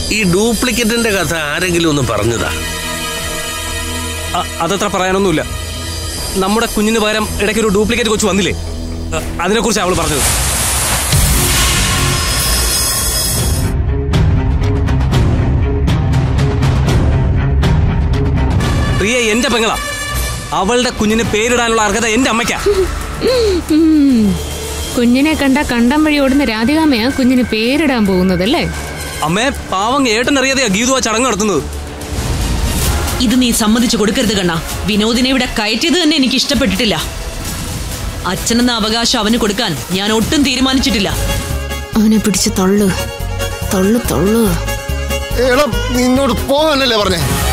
ഈ ഡ്യൂപ്ലിക്കേറ്റിന്റെ കഥ ആരെങ്കിലും ഒന്ന് പറഞ്ഞതാ അ- അതത്ര പറയാനൊന്നുമില്ല നമ്മുടെ കുഞ്ഞിന് പകരം ഇടയ്ക്ക് ഒരു ഡ്യൂപ്ലിക്കേറ്റ് കൊച്ചു വന്നില്ലേ അ- അതിനെക്കുറിച്ച് അവൾ പറഞ്ഞത് പ്രിയ എന്റെ പെങ്ങളാ അവളുടെ കുഞ്ഞിന് പേരിടാനുള്ള അർഹത എന്റെ അമ്മയ്ക്കാ ഉം. കുഞ്ഞിനെ കണ്ട കണ്ടം വഴി ഓടുന്ന രാധികാമ്മയാ കുഞ്ഞിന് പേരിടാൻ പോകുന്നതല്ലേ അമ്മേ പാവം ഏട്ടനറിയാതെയാ ഗീതു ആ ചടങ്ങ് നടത്തുന്നത് ഇത് നീ സമ്മതിച്ചു കൊടുക്കരുത് കണ്ണ വിനോദിനെ ഇവിടെ കയറ്റിയത് തന്നെ എനിക്ക് ഇഷ്ടപ്പെട്ടിട്ടില്ല അച്ഛനെന്ന അവകാശം അവന് കൊടുക്കാൻ ഞാൻ ഒട്ടും തീരുമാനിച്ചിട്ടില്ല അവനെ പിടിച്ച് തള്ളു തള്ളു തള്ളു എടാ നിന്നോട് പോകാനല്ലേ പറഞ്ഞേ